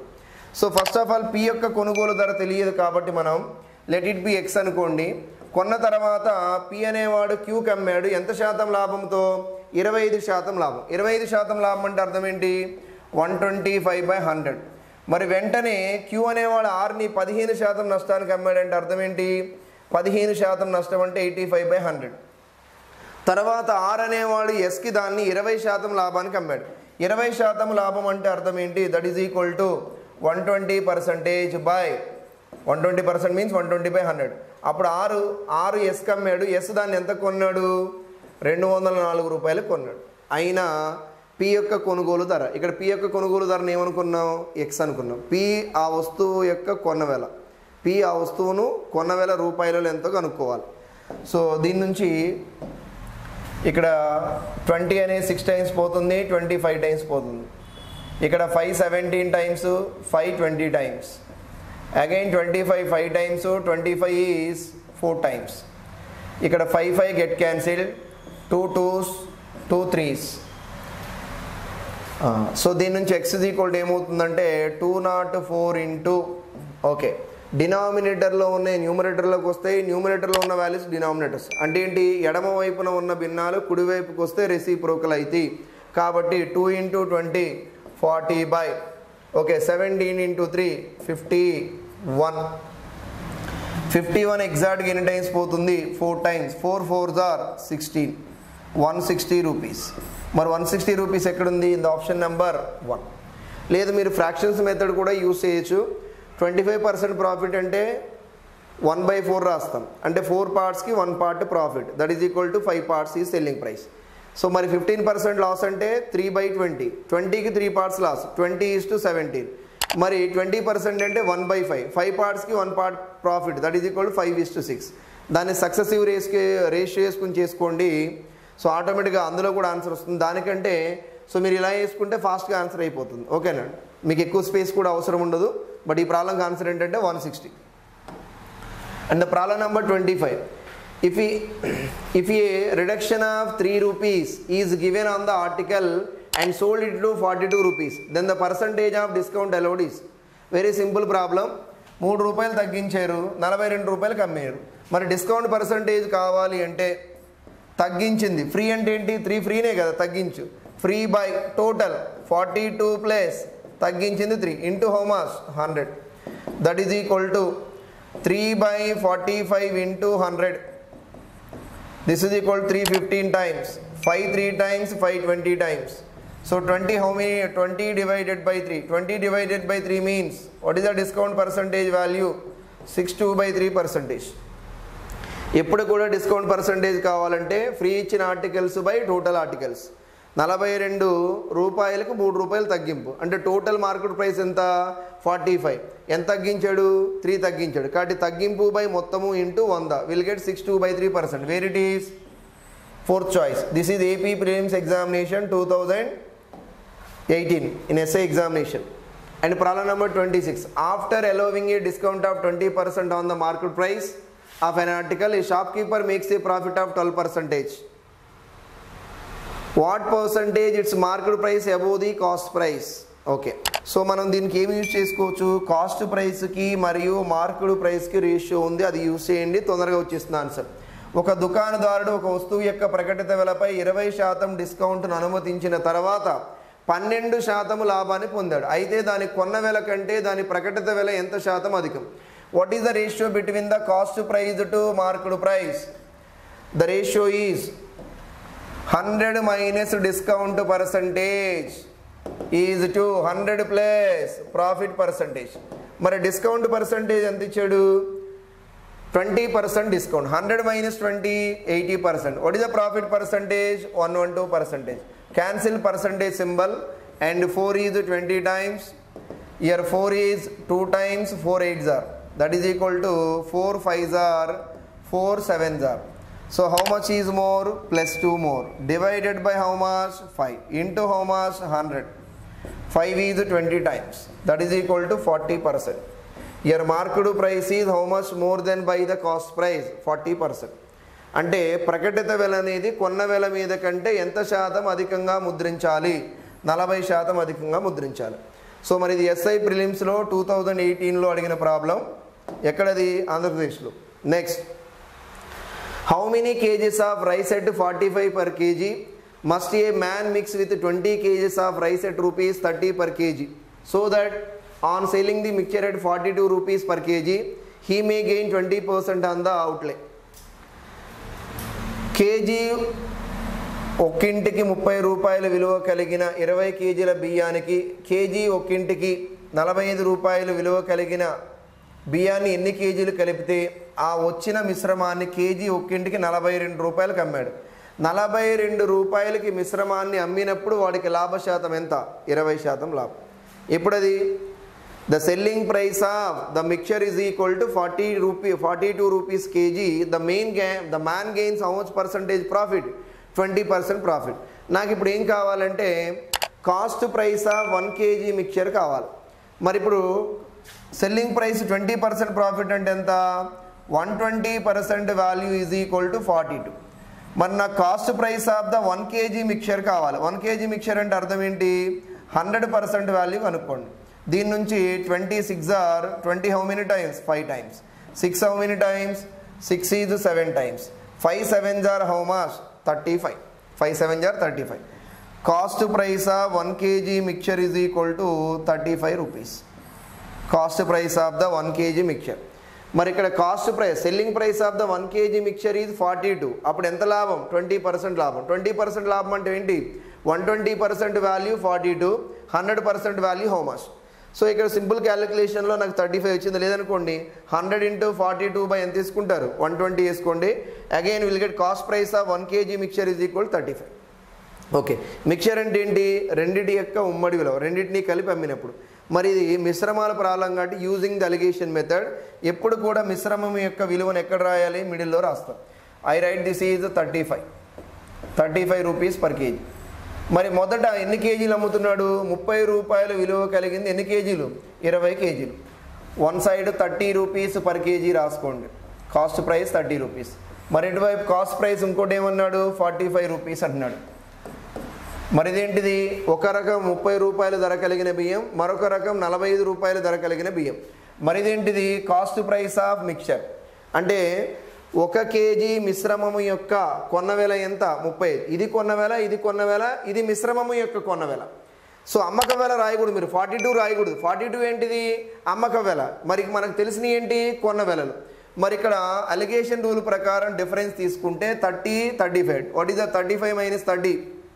Speaker 1: so first of all P యొక్క కొనుగోలు ధర తెలియదు కాబట్టి మనం లెట్ ఇట్ బి ఎక్స్ అనుకోండి కొన్న తర్వాత పి అనేవాడు క్యూకి అమ్మాడు ఎంత శాతం లాభంతో ఇరవై ఐదు శాతం లాభం ఇరవై ఐదు శాతం లాభం అంటే అర్థం ఏంటి one twenty five by hundred మరి వెంటనే క్యూ అనేవాడు ఆర్ని పదిహేను శాతం నష్టానికి అమ్మాడంటే అర్థం ఏంటి పదిహేను శాతం నష్టం అంటే ఎయిటీ ఫైవ్ బై హండ్రెడ్ తర్వాత ఆర్ అనేవాడు ఎస్కి దాన్ని ఇరవై శాతం లాభానికి అమ్మాడు ఇరవై శాతం లాభం అంటే అర్థం ఏంటి that is equal to one twenty percentage by one twenty percent means one twenty by hundred అప్పుడు ఆరు ఆరు ఎస్కి అమ్మాడు ఎస్ దాన్ని ఎంత కొన్నాడు రెండు వందల నాలుగు రూపాయలు కొన్నాడు అయినా పి యొక్క కొనుగోలు ధర ఇక్కడ పి యొక్క కొనుగోలు ధరను ఏమనుకున్నాం ఎక్స్ అనుకున్నాం పి ఆ వస్తువు యొక్క కొన్న వెల పి ఆ వస్తువును కొన్న వేల రూపాయలలో ఎంతో కనుక్కోవాలి సో దీని నుంచి ఇక్కడ ట్వంటీ అనేది సిక్స్ టైమ్స్ పోతుంది ట్వంటీ ఫైవ్ టైమ్స్ పోతుంది ఇక్కడ five seventeen times five twenty times again twenty five five times twenty five is four times ఇక్కడ five five get cancel two twos two threes so దీని నుంచి ఎక్స్ ఈక్వల్ ఏమవుతుందంటే two not four into okay డినామినేటర్లో ఉన్న న్యూమరేటర్లోకి వస్తాయి న్యూమరేటర్లో ఉన్న వాల్యూస్ డినామినేటర్స్ అంటే ఏంటి ఎడమ వైపున ఉన్న భిన్నాలు కుడివైపుకి వస్తే రెసిప్రోకల్ అవుతాయి కాబట్టి two into twenty forty by okay seventeen into three fifty one fifty one ఎగ్జాక్ట్గా ఎన్ని టైమ్స్ పోతుంది four times four four jar sixteen one sixty rupees మరి వన్ సిక్స్టీ రూపీస్ ఎక్కడుంది in the option number one లేదు మీరు ఫ్రాక్షన్స్ మెథడ్ కూడా యూస్ చేయొచ్చు ట్వంటీ ఫైవ్ పర్సెంట్ ప్రాఫిట్ అంటే వన్ బై ఫోర్ రాస్తాం అంటే ఫోర్ పార్ట్స్కి one part profit that is equal to five parts ఈ సెల్లింగ్ ప్రైస్ సో మరి ఫిఫ్టీన్ పర్సెంట్ లాస్ అంటే త్రీ బై ట్వంటీ ట్వంటీకి three parts loss twenty is to seventeen మరి ట్వంటీ పర్సెంట్ అంటే వన్ బై ఫైవ్ ఫైవ్ పార్ట్స్కి one part profit that is equal to five is to six దాన్ని సక్సెసివ్ రేస్కి రేస్ చేసుకుని చేసుకోండి సో ఆటోమేటిక్గా అందులో కూడా ఆన్సర్ వస్తుంది దానికంటే సో మీరు ఇలా వేసుకుంటే ఫాస్ట్గా ఆన్సర్ అయిపోతుంది ఓకేనా మీకు ఎక్కువ స్పేస్ కూడా అవసరం ఉండదు బట్ ఈ ప్రాబ్లంకి ఆన్సర్ ఏంటంటే one sixty and the problem number twenty five if a, if a reduction of 3 rupees is given on the article and sold it to 42 rupees then the percentage of discount allowed is very simple problem మూడు రూపాయలు తగ్గించారు నలభై రెండు రూపాయలకు అమ్మారు మరి డిస్కౌంట్ పర్సంటేజ్ కావాలి అంటే తగ్గించింది ఫ్రీ అంటే ఏంటి త్రీ ఫ్రీనే కదా తగ్గించు free by total forty two plus తగ్గించింది three into హోమాస్ hundred that is equal to three by forty five into hundred this is equal to 315 times 5 3 times 5 20 times so 20 how many 20 divided by 3 20 divided by 3 means what is the discount percentage value 62 by 3 percentage ఎప్పుడు కూడా డిస్కౌంట్ పర్సంటేజ్ కావాలంటే ఫ్రీ ఇచ్చిన ఆర్టికల్స్ బై టోటల్ ఆర్టికల్స్ నలభై రెండు రూపాయలకు మూడు రూపాయలు తగ్గింపు అంటే టోటల్ మార్కెట్ ప్రైస్ ఎంత ఫార్టీ ఫైవ్ ఎంత తగ్గించాడు త్రీ తగ్గించాడు కాబట్టి తగ్గింపు బై మొత్తము ఇంటూ వంద will get six two by three percent where it is fourth choice this is AP prelims examination two thousand eighteen in SI examination and problem number twenty six after allowing a discount of twenty percent on the market price of an article a shopkeeper makes a profit of twelve percentage what percentage it's market price above the cost price okay so మనం దీనికి ఏమి యూజ్ చేసుకోవచ్చు కాస్ట్ ప్రైస్కి మరియు మార్కెట్ ప్రైస్కి రేషియో ఉంది అది యూజ్ చేయండి తొందరగా వచ్చేస్తుంది ఆన్సర్ ఒక దుకాణదారుడు ఒక వస్తువు యొక్క ప్రకటిత వెలపై ఇరవై శాతం డిస్కౌంట్ను అనుమతించిన తర్వాత పన్నెండు శాతము లాభాన్ని పొందాడు అయితే దాని కొన్న వెల కంటే దాని ప్రకటిత వెల ఎంత శాతం అధికం what is the ratio between the cost price to market price the ratio is hundred minus discount percentage is to hundred plus profit percentage మరి డిస్కౌంట్ పర్సంటేజ్ ఎంత ఇచ్చాడు twenty percent discount hundred minus twenty eighty percent what is the profit percentage one one two percentage cancel percentage symbol and four is twenty times here four is two times four eight are that is equal to four five are four seven are So how much is more? Plus 2 more. Divided by how much? 5. Into how much? 100. 5 is 20 times. That is equal to 40%. Your market price is how much more than by the cost price? 40%. అంటే ప్రకటిత వెల అనేది కొన్న వెల మీద కంటే ఎంత శాతం అధికంగా ముద్రించాలి నలభై శాతం అధికంగా ముద్రించాలి సో మరి ఇది ఎస్ఐ ప్రిలిమ్స్లో టూ థౌజండ్ ఎయిటీన్లో అడిగిన ప్రాబ్లం ఎక్కడది ఆంధ్రప్రదేశ్లో next how many kgs of rice at forty five per kg must a man mix with twenty kgs of rice at rupees thirty per kg so that on selling the mixture at forty two rupees per kg he may gain twenty percent on the outlay kg ఒక్కింటికి ముప్పై రూపాయల విలువ కలిగిన ఇరవై కేజీల బియ్యానికి కేజీ ఒక్కింటికి నలభై ఐదు రూపాయల విలువ కలిగిన బియ్యాన్ని ఎన్ని కేజీలు కలిపితే ఆ వచ్చిన మిశ్రమాన్ని కేజీ ఒక్కింటికి నలభై రెండు రూపాయలకు అమ్మాడు నలభై రెండు రూపాయలకి మిశ్రమాన్ని అమ్మినప్పుడు వాడికి లాభ శాతం ఎంత ఇరవై శాతం లాభం ఇప్పుడు అది the selling price of the mixture is equal to forty rupee forty two rupees kg the main గే the man gains how much percentage profit twenty percent profit నాకు ఇప్పుడు ఏం కావాలంటే cost price of one kg mixture కావాలి మరి ఇప్పుడు selling price twenty percent profit అంటే ఎంత one twenty percent value is equal to forty two మరి నాకు cost price of the one kg mixture కావాలి వన్ కేజీ మిక్చర్ అంటే అర్థం ఏంటి హండ్రెడ్ పర్సెంట్ వాల్యూ కనుక్కోండి దీని నుంచి twenty six or twenty how many times five times six how many times six is seven times five seven are how much thirty five five seven are thirty five cost price of one kg mixture is equal to thirty five rupees cost price of the one kg mixture మరి ఇక్కడ cost price selling price of the one kg mixture is forty two అప్పుడు ఎంత లాభం ట్వంటీ పర్సెంట్ లాభం ట్వంటీ పర్సెంట్ లాభం అంటే ఏంటి one twenty percent value forty two hundred percent value how much so ఇక్కడ సింపుల్ క్యాలిక్యులేషన్లో నాకు థర్టీ ఫైవ్ వచ్చింది లేదనుకోండి hundred into forty two by ఎంత తీసుకుంటారు వన్ ట్వంటీ వేసుకోండి again will get cost price of one kg mixture is equal thirty five okay mixture అంటే ఏంటి రెండిటి యొక్క ఉమ్మడి విలువ రెండింటిని కలిపి అమ్మినప్పుడు మరి ఇది మిశ్రమాల ప్రాబ్లం కాబట్టి యూజింగ్ ద అలిగేషన్ మెథడ్ ఎప్పుడు కూడా మిశ్రమం యొక్క విలువను ఎక్కడ రాయాలి మిడిల్లో రాస్తాం I write this is thirty five thirty five rupees per kg మరి మొదట ఎన్ని కేజీలు అమ్ముతున్నాడు ముప్పై రూపాయల విలువ కలిగింది ఎన్ని కేజీలు ఇరవై కేజీలు one side thirty rupees per kg రాసుకోండి కాస్ట్ ప్రైస్ థర్టీ రూపీస్ మరి ఇటువైపు కాస్ట్ ప్రైస్ ఇంకోటి ఏమన్నాడు ఫార్టీ ఫైవ్ రూపీస్ అంటున్నాడు మరి ఇదేంటిది ఒక రకం ముప్పై రూపాయలు ధర కలిగిన బియ్యం మరొక రకం నలభై ఐదు రూపాయలు ధర కలిగిన బియ్యం మరి ఇదేంటిది కాస్ట్ ప్రైస్ ఆఫ్ మిక్చర్ అంటే ఒక కేజీ మిశ్రమము యొక్క కొన్న వెల ఎంత ముప్పై ఇది కొన్న వెల ఇది కొన్న వెల ఇది మిశ్రమము యొక్క కొన్న వెల సో అమ్మక వెల రాయకూడదు మీరు ఫార్టీ టూ రాయకూడదు ఫార్టీ టూ ఏంటిది అమ్మక వెల మరి మనకు తెలిసిన ఏంటి కొన్న వెలలు మరి ఇక్కడ అలిగేషన్ రూల్ ప్రకారం డిఫరెన్స్ తీసుకుంటే thirty thirty five what is the thirty five minus thirty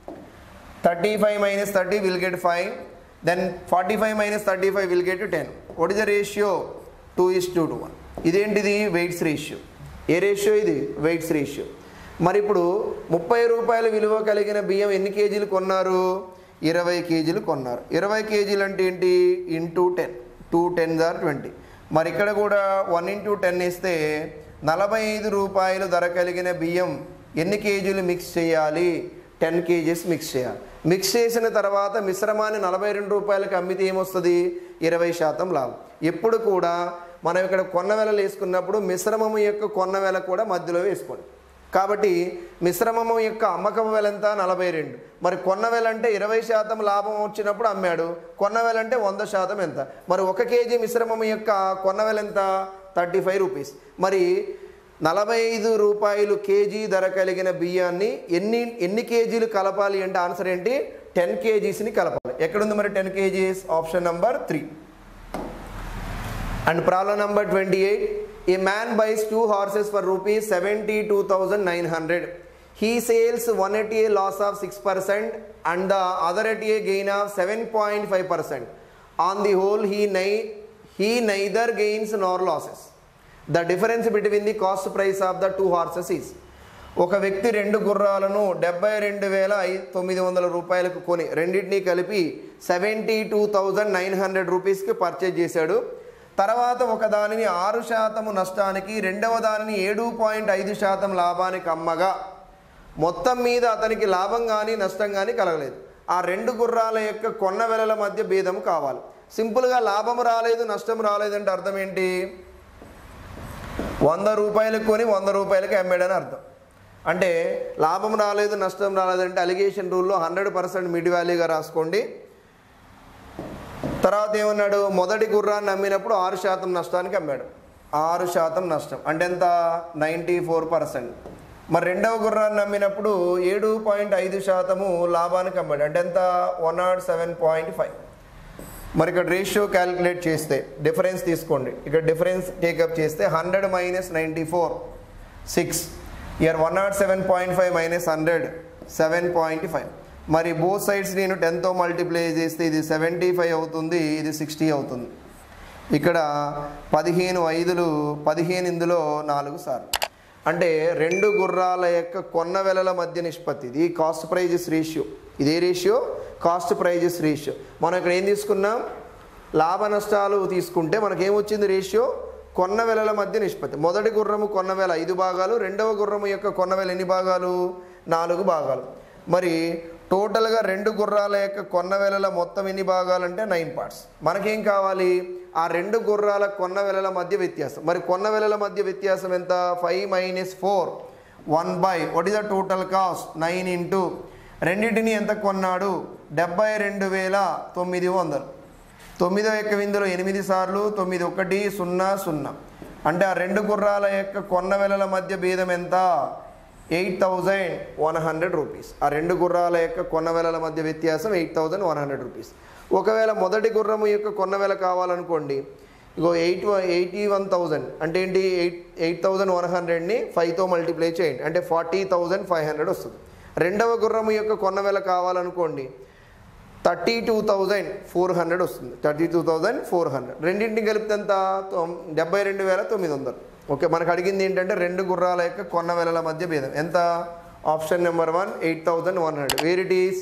Speaker 1: thirty five minus thirty will get five then forty five minus thirty five will get ten what is the ratio two is two to one ఇదేంటిది వెయిట్స్ రేషియో ఏ రేషియో ఇది వెయిట్స్ రేషియో మరి ఇప్పుడు ముప్పై రూపాయల విలువ కలిగిన బియ్యం ఎన్ని కేజీలు కొన్నారు ఇరవై కేజీలు కొన్నారు ఇరవై కేజీలు అంటే ఏంటి into ten two ten or twenty మరి ఇక్కడ కూడా వన్ ఇంటూ టెన్ ఇస్తే నలభై ఐదు రూపాయలు ధర కలిగిన బియ్యం ఎన్ని కేజీలు మిక్స్ చేయాలి టెన్ కేజీస్ మిక్స్ చేయాలి మిక్స్ చేసిన తర్వాత మిశ్రమాన్ని నలభై రెండు రూపాయలకి అమ్మితే ఏమొస్తుంది ఇరవై శాతం లాభం ఎప్పుడు కూడా మనం ఇక్కడ కొన్న వెలలు వేసుకున్నప్పుడు మిశ్రమము యొక్క కొన్న వెల కూడా మధ్యలో వేసుకోండి కాబట్టి మిశ్రమము యొక్క అమ్మకం వెల ఎంత నలభై రెండు మరి కొన్న వెల అంటే ఇరవై శాతం లాభం వచ్చినప్పుడు అమ్మాడు కొన్న వెల అంటే వంద శాతం ఎంత మరి ఒక కేజీ మిశ్రమము యొక్క కొన్న వెల ఎంత థర్టీ ఫైవ్ రూపీస్ మరి నలభై ఐదు రూపాయలు కేజీ ధర కలిగిన బియ్యాన్ని ఎన్ని ఎన్ని కేజీలు కలపాలి అంటే ఆన్సర్ ఏంటి టెన్ కేజీస్ని కలపాలి ఎక్కడుంది మరి ten kgs option number three and problem number twenty eight a man buys two horses for rupees seventy two thousand nine hundred he sells one at a loss of six percent and the other at a gain of seven point five percent on the whole he నై he neither gains nor losses the difference between the cost price of the two horses is ఒక వ్యక్తి రెండు గుర్రాలను డెబ్బై రెండు వేల ఐ తొమ్మిది వందల రూపాయలకు కొని రెండింటినీ కలిపి seventy two thousand nine hundred రూపీస్కి పర్చేజ్ చేశాడు తర్వాత ఒక దానిని ఆరు శాతము నష్టానికి రెండవ దానిని ఏడు పాయింట్ ఐదు శాతం లాభానికి అమ్మగా మొత్తం మీద అతనికి లాభం కానీ నష్టం కానీ కలగలేదు ఆ రెండు గుర్రాల యొక్క కొన్న వెలల మధ్య భేదం కావాలి సింపుల్గా లాభం రాలేదు నష్టం రాలేదంటే అర్థం ఏంటి వంద రూపాయలకు కొని వంద రూపాయలకి అమ్మాడని అర్థం అంటే లాభం రాలేదు నష్టం రాలేదంటే అలిగేషన్ రూల్లో హండ్రెడ్ పర్సెంట్ మిడ్ వాల్యూగా రాసుకోండి తర్వాత ఏమన్నాడు మొదటి గుర్రాన్ని అమ్మినప్పుడు ఆరు శాతం నష్టానికి అమ్మాడు ఆరు శాతం నష్టం అంటే ఎంత నైంటీ ఫోర్ పర్సెంట్ మరి రెండవ గుర్రాన్ని అమ్మినప్పుడు ఏడు పాయింట్ ఐదు శాతము లాభానికి అమ్మాడు అంటే ఎంత one nought seven point five మరి ఇక్కడ రేషియో క్యాలిక్యులేట్ చేస్తే డిఫరెన్స్ తీసుకోండి ఇక్కడ డిఫరెన్స్ టేకప్ చేస్తే hundred minus ninety four six year one nought seven point five minus hundred seven point five మరి బోత్ సైడ్స్ నేను టెన్తో మల్టిప్లై చేస్తే ఇది సెవెంటీ ఫైవ్ అవుతుంది ఇది సిక్స్టీ అవుతుంది ఇక్కడ పదిహేను ఐదులు పదిహేను ఇందులో నాలుగు సార్లు అంటే రెండు గుర్రాల యొక్క కొన్న వెలల మధ్య నిష్పత్తి ఇది కాస్ట్ ప్రైజెస్ రేషియో ఇదే రేషియో కాస్ట్ ప్రైజెస్ రేషియో మనం ఇక్కడ ఏం తీసుకున్నాం లాభ నష్టాలు తీసుకుంటే మనకేమొచ్చింది రేషియో కొన్న వెలల మధ్య నిష్పత్తి మొదటి గుర్రము కొన్న వెల ఐదు భాగాలు రెండవ గుర్రము యొక్క కొన్న వెల ఎన్ని భాగాలు నాలుగు భాగాలు మరి టోటల్గా రెండు గుర్రాల యొక్క కొన్న వెలల మొత్తం ఎన్ని భాగాలు అంటే నైన్ పార్ట్స్ మనకేం కావాలి ఆ రెండు గుర్రాల కొన్న వెలల మధ్య వ్యత్యాసం మరి కొన్న వెలల మధ్య వ్యత్యాసం ఎంత five minus four one by what is the total cost nine into రెండింటిని ఎంత కొన్నాడు డెబ్బై రెండు వేల తొమ్మిది వందలు తొమ్మిదో యొక్క విందులో ఎనిమిది సార్లు తొమ్మిది ఒకటి సున్నా సున్నా అంటే ఆ రెండు గుర్రాల యొక్క కొన్న వెలల మధ్య భేదం ఎంత eight thousand one hundred rupees ఆ రెండు గుర్రాల యొక్క కొన్న వెలల మధ్య వ్యత్యాసం eight thousand one hundred rupees ఒకవేళ మొదటి గుర్రము యొక్క కొన్న వెల కావాలనుకోండి ఇగో ఎయిట్ ఎయిటీ వన్ థౌజండ్ అంటే ఏంటి ఎయిట్ ఎయిట్ థౌజండ్ వన్ హండ్రెడ్ని ఫైవ్తో మల్టిప్లై చేయండి అంటే ఫార్టీ థౌజండ్ ఫైవ్ హండ్రెడ్ వస్తుంది రెండవ గుర్రము యొక్క కొన్న వెల కావాలనుకోండి thirty two thousand four hundred వస్తుంది thirty two thousand four hundred రెండింటిని కలిపితే ఎంత తొమ్- డెబ్బై రెండు వేల తొమ్మిది వందలు ఓకే మనకు అడిగింది ఏంటంటే రెండు గుర్రాల యొక్క కొన్న వెలల మధ్య భేదం ఎంత option number one eight thousand one hundred where it is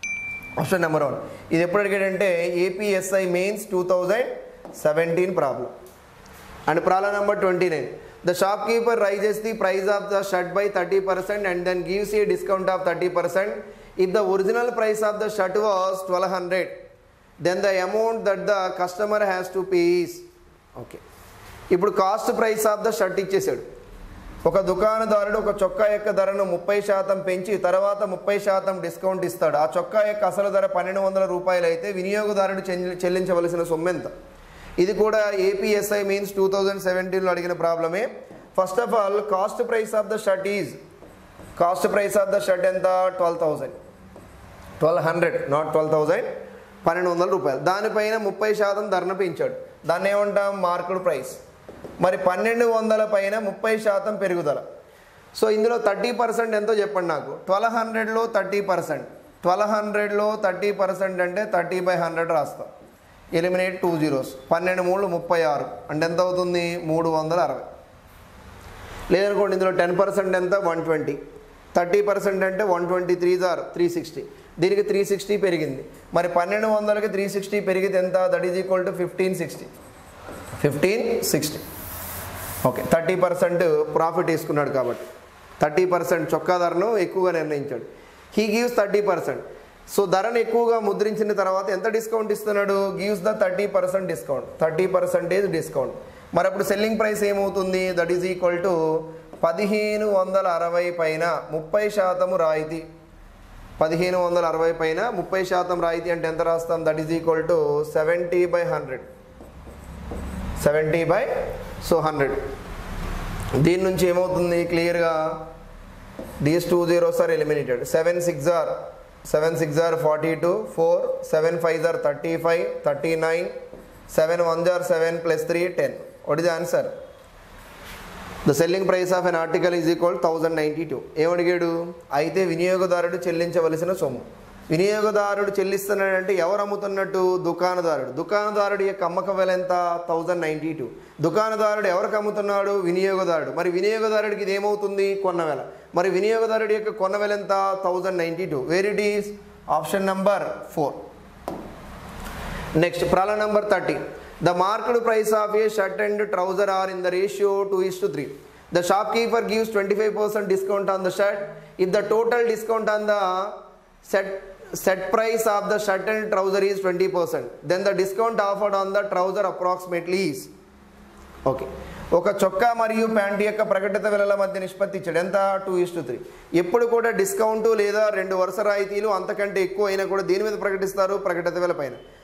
Speaker 1: option number one ఇది ఎప్పుడు అడిగాడంటే APSI mains two thousand seventeen problem and problem number twenty nine the shopkeeper raises the price of the shirt by thirty percent and then gives a discount of thirty percent if the original price of the shirt was twelve hundred then the amount that the customer has to piece okay ఇప్పుడు cost price of the shirt ఇచ్చేసాడు ఒక దుకాణదారుడు ఒక చొక్కా యొక్క ధరను ముప్పై శాతం పెంచి తర్వాత ముప్పై శాతం డిస్కౌంట్ ఇస్తాడు ఆ చొక్కా యొక్క అసలు ధర పన్నెండు వందల రూపాయలు అయితే వినియోగదారుడు చెల్లి- చెల్లించవలసిన సొమ్ము ఎంత ఇది కూడా ఏపీఎస్ఐ మీన్స్ టూ థౌజండ్ సెవెంటీన్లో అడిగిన ప్రాబ్లమే first of all cost price of the shirt is cost price of the shirt ఎంత twelve thousand twelve hundred not twelve thousand పన్నెండు వందల రూపాయలు దానిపైన ముప్పై శాతం ధరను పెంచాడు దాన్ని ఏమంటాం మార్కెట్ ప్రైస్ మరి పన్నెండు వందల పైన ముప్పై శాతం పెరుగుదల సో ఇందులో థర్టీ పర్సెంట్ ఎంతో చెప్పండి నాకు ట్వెల్వ్ హండ్రెడ్లో థర్టీ పర్సెంట్ ట్వెల్వ్ హండ్రెడ్లో థర్టీ పర్సెంట్ అంటే థర్టీ బై హండ్రెడ్ రాస్తాం ఎలిమినేట్ టూ జీరోస్ పన్నెండు మూడు ముప్పై ఆరు అంటే ఎంత అవుతుంది మూడు వందల అరవై లేదనుకోండి ఇందులో టెన్ పర్సెంట్ ఎంత వన్ ట్వంటీ థర్టీ పర్సెంట్ అంటే వన్ ట్వంటీ త్రీ జార్ త్రీ సిక్స్టీ దీనికి త్రీ సిక్స్టీ పెరిగింది మరి పన్నెండు వందలకి త్రీ సిక్స్టీ పెరిగితే ఎంత that is equal to fifteen sixty fifteen sixty okay thirty percent profit తీసుకున్నాడు కాబట్టి థర్టీ పర్సెంట్ చొక్కా ధరను ఎక్కువగా నిర్ణయించాడు he gives thirty percent so ధరను ఎక్కువగా ముద్రించిన తర్వాత ఎంత డిస్కౌంట్ ఇస్తున్నాడు gives the thirty percent discount thirty percentage discount మరి అప్పుడు సెల్లింగ్ ప్రైస్ ఏమవుతుంది దట్ ఈజ్ ఈక్వల్ టు పదిహేను వందల అరవై పైన ముప్పై శాతము రాయితీ పదిహేను వందల అరవై పైన ముప్పై శాతం రాయితీ అంటే ఎంత రాస్తాం that is equal to seventy by hundred seventy by so hundred దీని నుంచి ఏమవుతుంది క్లియర్గా these two zeros are eliminated seven six are seven six are forty two four seven five are thirty five thirty nine seven one జార్ seven plus three ten what is the answer the selling price of an article is equal thousand ninety two ఏమడిగాడు అయితే వినియోగదారుడు చెల్లించవలసిన సొమ్ము వినియోగదారుడు చెల్లిస్తున్నాడంటే ఎవరు అమ్ముతున్నట్టు దుకాణదారుడు దుకాణదారుడి యొక్క అమ్మకం వెల ఎంత థౌజండ్ నైంటీ టూ దుకాణదారుడు ఎవరికి అమ్ముతున్నాడు వినియోగదారుడు మరి వినియోగదారుడికి ఇది ఏమవుతుంది కొన్న వెల మరి వినియోగదారుడి యొక్క కొన్న వెల ఎంత thousand ninety two where it is option number four next problem number thirty the market price of a shirt and trouser are in the ratio two is to three the shopkeeper gives twenty five percent discount on the shirt if the total discount on the set set price of the shirt and trouser is twenty percent then the discount offered on the trouser approximately is okay ఒక చొక్కా మరియు ప్యాంట్ యొక్క ప్రకటిత వెలల మధ్య నిష్పత్తి ఇచ్చాడు ఎంత టూ ఇస్ టు త్రీ ఎప్పుడు కూడా డిస్కౌంట్ లేదా రెండు వరుస రాయితీలు అంతకంటే ఎక్కువ అయినా కూడా దేని మీద ప్రకటిస్తారు ప్రకటిత వెల పైన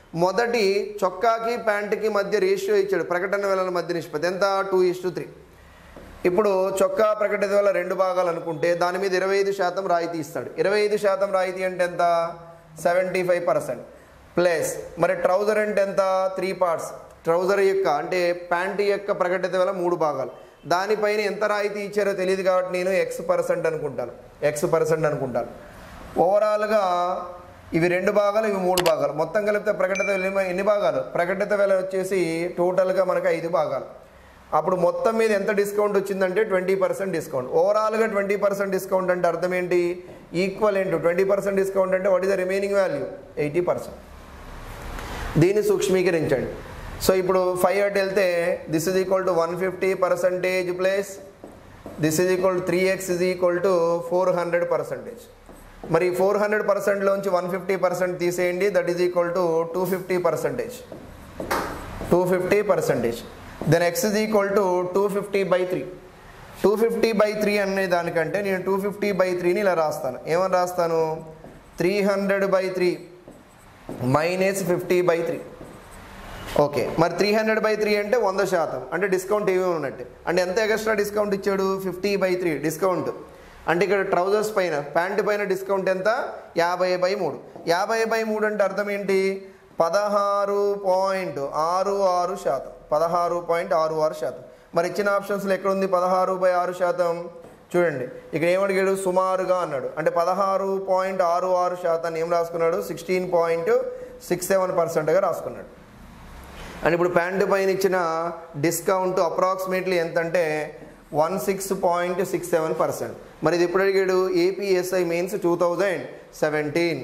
Speaker 1: మొదటి చొక్కాకి ప్యాంటుకి మధ్య రేషియో ఇచ్చాడు ప్రకటన వేళల మధ్య నిష్పత్తి ఎంత టూ ఇస్ టు త్రీ ఇప్పుడు చొక్కా ప్రకటన వల్ల రెండు భాగాలు అనుకుంటే దాని మీద ఇరవై ఐదు శాతం రాయితీ ఇస్తాడు ఇరవై ఐదు శాతం రాయితీ అంటే ఎంత సెవెంటీ ఫైవ్ పర్సెంట్ ప్లస్ మరి ట్రౌజర్ అంటే ఎంత త్రీ పార్ట్స్ ట్రౌజర్ యొక్క అంటే ప్యాంటు యొక్క ప్రకటిత వల్ల మూడు భాగాలు దానిపైన ఎంత రాయితీ ఇచ్చారో తెలియదు కాబట్టి నేను ఎక్స్ పర్సెంట్ అనుకుంటాను ఎక్స్ పర్సెంట్ అనుకుంటాను ఓవరాల్గా ఇవి రెండు భాగాలు ఇవి మూడు భాగాలు మొత్తం కలిపితే ప్రకటిత వెల ఎన్ని భాగాలు ప్రకటిత వెల వచ్చేసి టోటల్గా మనకు ఐదు భాగాలు అప్పుడు మొత్తం మీద ఎంత డిస్కౌంట్ వచ్చిందంటే ట్వంటీ పర్సెంట్ డిస్కౌంట్ ఓవరాల్గా ట్వంటీ పర్సెంట్ డిస్కౌంట్ అంటే అర్థం ఏంటి equal into twenty percent discount అంటే what is the remaining value eighty percent దీన్ని సూక్ష్మీకరించండి సో ఇప్పుడు ఫైవ్ అట్ వెళ్తే this is equal to one fifty percentage plus this is equal three x is equal to four hundred percentage మరి ఫోర్ హండ్రెడ్ పర్సెంట్లోంచి వన్ ఫిఫ్టీ పర్సెంట్ తీసేయండి that is equal to two fifty percentage two fifty percentage then x is equal to two fifty by three two fifty by three అనే దానికంటే నేను టూ ఫిఫ్టీ బై త్రీని ఇలా రాస్తాను ఏమని రాస్తాను three hundred by three minus fifty by three okay మరి త్రీ హండ్రెడ్ బై త్రీ అంటే వంద శాతం అంటే డిస్కౌంట్ ఏమేమి ఉన్నట్టు అంటే ఎంత ఎక్స్ట్రా డిస్కౌంట్ ఇచ్చాడు ఫిఫ్టీ బై త్రీ డిస్కౌంట్ అంటే ఇక్కడ ట్రౌజర్స్ పైన ప్యాంటు పైన డిస్కౌంట్ ఎంత యాభై బై మూడు యాభై బై మూడు అంటే అర్థం ఏంటి పదహారు పాయింట్ ఆరు ఆరు శాతం పదహారు పాయింట్ ఆరు ఆరు శాతం మరి ఇచ్చిన ఆప్షన్స్లో ఎక్కడ ఉంది పదహారు బై ఆరు శాతం చూడండి ఇక్కడ ఏమడిగాడు సుమారుగా అన్నాడు అంటే పదహారు పాయింట్ ఆరు ఆరు శాతాన్ని ఏం రాసుకున్నాడు సిక్స్టీన్ పాయింట్ సిక్స్ సెవెన్ పర్సెంట్గా రాసుకున్నాడు అండ్ ఇప్పుడు ప్యాంటు పైన ఇచ్చిన డిస్కౌంట్ అప్రాక్సిమేట్లీ ఎంత అంటే one six point six seven percent మరి ఇది ఎప్పుడు అడిగాడు APSI mains two thousand seventeen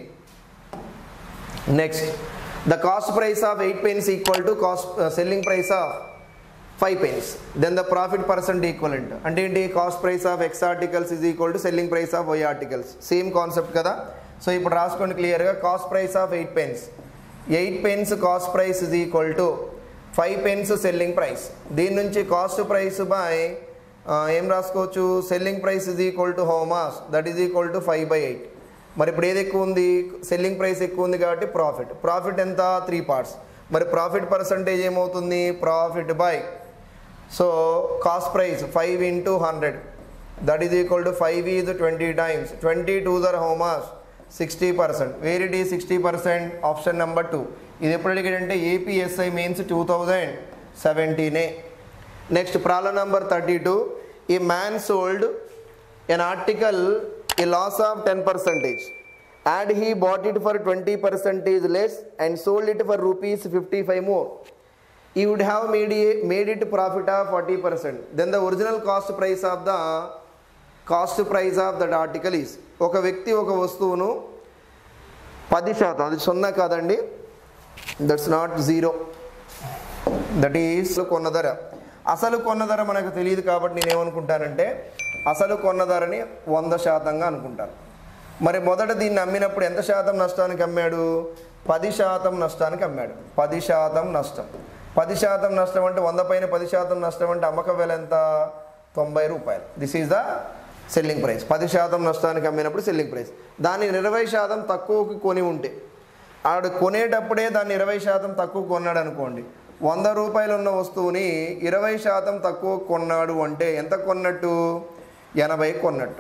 Speaker 1: next the cost price of eight pens equal to cost selling price of five pens then the profit percent equivalent అంటే ఏంటి cost price of x articles is equal to selling price of y articles same concept కదా సో ఇప్పుడు రాసుకోండి క్లియర్గా cost price of eight pens eight pens cost price is equal to five pens selling price దీని నుంచి కాస్ట్ ప్రైస్ బై ఏం రాసుకోవచ్చు selling price is equal to హోమాస్ that is equal to five by eight మరి ఇప్పుడు ఏది ఎక్కువ ఉంది సెల్లింగ్ ప్రైస్ ఎక్కువ ఉంది కాబట్టి ప్రాఫిట్ ప్రాఫిట్ ఎంత త్రీ పార్ట్స్ మరి ప్రాఫిట్ పర్సంటేజ్ ఏమవుతుంది profit by so cost price five into hundred that is equal to five is twenty times twenty two దర్ హోమాస్ సిక్స్టీ పర్సెంట్ వేర్ ఇట్ ఈ sixty percent option number two ఇది ఎప్పుడు అడిగాడంటే ఏపీఎస్ఐ మీన్స్ టూ థౌజండ్ సెవెంటీనే next problem number thirty two ఈ man sold an article a loss of ten percentage and he bought it for 20 percentage less and sold it for rupees 55 more he would have made, a, made it profit of 40 percent then the original cost price of the cost price of that article is ఒక వ్యక్తి ఒక వస్తువును పది శాతం అది సున్నా కాదండి that's not zero that is కొన్న ధర అసలు కొన్న ధర మనకు తెలియదు కాబట్టి నేను ఏమనుకుంటానంటే అసలు కొన్న ధరని వంద శాతంగా అనుకుంటాను మరి మొదట దీన్ని అమ్మినప్పుడు ఎంత శాతం నష్టానికి అమ్మాడు పది శాతం నష్టానికి అమ్మాడు పది శాతం నష్టం పది శాతం నష్టం అంటే వంద పైన పది శాతం నష్టం అంటే అమ్మక వెల ఎంత తొంభై రూపాయలు this is the selling price పది శాతం నష్టానికి అమ్మినప్పుడు సెల్లింగ్ ప్రైస్ దాన్ని ఇరవై శాతం తక్కువకి కొని ఉంటే ఆడు కొనేటప్పుడే దాన్ని ఇరవై శాతం తక్కువ కొన్నాడు అనుకోండి వంద రూపాయలు ఉన్న వస్తువుని ఇరవై శాతం తక్కువ కొన్నాడు అంటే ఎంత కొన్నట్టు ఎనభై కొన్నట్టు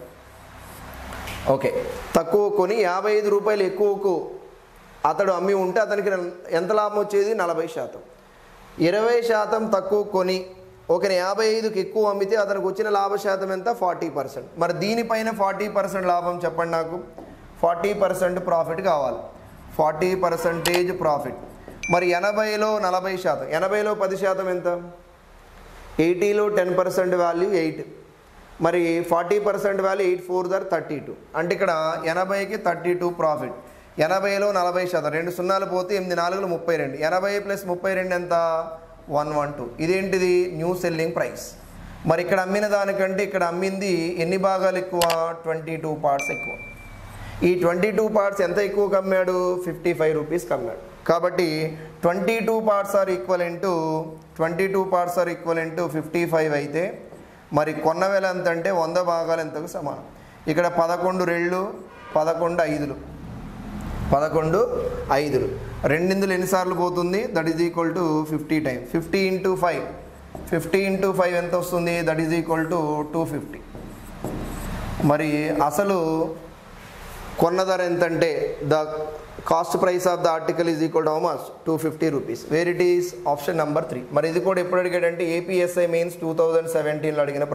Speaker 1: ఓకే తక్కువ కొని యాభై ఐదు రూపాయలు ఎక్కువకు అతడు అమ్మి ఉంటే అతనికి ఎంత లాభం వచ్చేది నలభై శాతం ఇరవై శాతం తక్కువ కొని ఒక యాభై ఐదుకి ఎక్కువ అమ్మితే అతనికి వచ్చిన లాభ శాతం ఎంత ఫార్టీ పర్సెంట్ మరి దీనిపైన ఫార్టీ పర్సెంట్ లాభం చెప్పండి నాకు ఫార్టీ పర్సెంట్ ప్రాఫిట్ కావాలి ఫార్టీ పర్సెంటేజ్ ప్రాఫిట్ మరి ఎనభైలో నలభై శాతం ఎనభైలో పది శాతం ఎంత ఎయిటీలో టెన్ పర్సెంట్ వాల్యూ ఎయిట్ మరి forty percent value eight four దర్ థర్టీ టూ అంటే ఇక్కడ ఎనభైకి థర్టీ టూ ప్రాఫిట్ ఎనభైలో నలభై శాతం రెండు సున్నాలు పోతే ఎనిమిది నాలుగులు ముప్పై రెండు ఎనభై ప్లస్ ముప్పై రెండు ఎంత వన్ వన్ టూ ఇదేంటిది న్యూ సెల్లింగ్ ప్రైస్ మరి ఇక్కడ అమ్మిన దానికంటే ఇక్కడ అమ్మింది ఎన్ని భాగాలు ఎక్కువ ట్వంటీ టూ పార్ట్స్ ఎక్కువ ఈ ట్వంటీ టూ పార్ట్స్ ఎంత ఎక్కువ అమ్మాడు ఫిఫ్టీ ఫైవ్ రూపీస్కి అమ్మాడు కాబట్టి twenty two parts are equal into twenty two parts are equal into fifty five అయితే మరి కొన్న వేల ఎంత అంటే వంద భాగాలు ఎంతకు సమానం ఇక్కడ పదకొండు రెళ్ళు పదకొండు ఐదులు పదకొండు ఐదులు రెండిందులు ఎన్నిసార్లు పోతుంది that is equal to fifty time fifty into five fifty into five ఎంత వస్తుంది that is equal to two fifty మరి అసలు కొన్న ధర ఎంతంటే the cost price of the article is equal to హౌమస్ two fifty rupees where it is option number three మరి ఇది కూడా ఎప్పుడు అడిగాడంటే ఏపీఎస్ఐ మెయిన్స్ టూ థౌజండ్ సెవెంటీన్లో అడిగిన